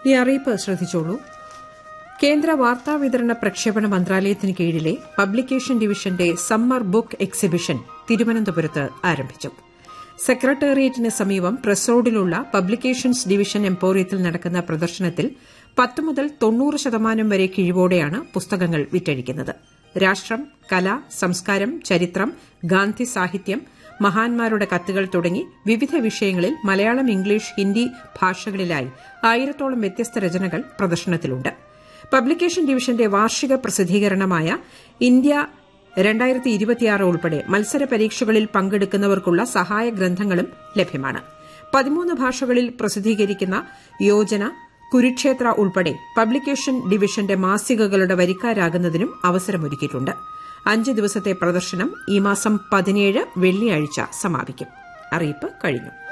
ഈ അറിയിപ്പ് ശ്രദ്ധിച്ചോളൂ കേന്ദ്ര വാർത്താവിതരണ പ്രക്ഷേപണ മന്ത്രാലയത്തിന് കീഴിലെ പബ്ലിക്കേഷൻ ഡിവിഷന്റെ സമ്മർ ബുക്ക് എക്സിബിഷൻ തിരുവനന്തപുരത്ത് ആരംഭിച്ചു സെക്രട്ടേറിയറ്റിന് സമീപം പ്രസ് റോഡിലുള്ള പബ്ലിക്കേഷൻസ് ഡിവിഷൻ എംപോറിയത്തിൽ നടക്കുന്ന പ്രദർശനത്തിൽ പത്ത് മുതൽ തൊണ്ണൂറ് ശതമാനം വരെ കിഴിവോടെയാണ് പുസ്തകങ്ങൾ വിറ്റഴിക്കുന്നത് രാഷ്ട്രം കല സംസ്കാരം ചരിത്രം ഗാന്ധി സാഹിത്യം മഹാന്മാരുടെ കത്തുകൾ തുടങ്ങി വിവിധ വിഷയങ്ങളിൽ മലയാളം ഇംഗ്ലീഷ് ഹിന്ദി ഭാഷകളിലായി ആയിരത്തോളം വ്യത്യസ്ത രചനകൾ പ്രദർശനത്തിലുണ്ട് പബ്ലിക്കേഷൻ ഡിവിഷന്റെ വാർഷിക പ്രസിദ്ധീകരണമായ ഇന്ത്യ രണ്ടായിരത്തി ഇരുപത്തിയാറ് ഉൾപ്പെടെ മത്സര പരീക്ഷകളിൽ പങ്കെടുക്കുന്നവർക്കുള്ള സഹായ ഗ്രന്ഥങ്ങളും ലഭ്യമാണ് പതിമൂന്ന് ഭാഷകളിൽ പ്രസിദ്ധീകരിക്കുന്ന യോജന കുരുക്ഷേത്ര ഉൾപ്പെടെ പബ്ലിക്കേഷൻ ഡിവിഷന്റെ മാസികകളുടെ വരിക്കാരാകുന്നതിനും അവസരമൊരുക്കിയിട്ടുണ്ട് അഞ്ച് ദിവസത്തെ പ്രദർശനം ഈ മാസം പതിനേഴ് വെള്ളിയാഴ്ച സമാപിക്കും അറിയിപ്പ് കഴിഞ്ഞു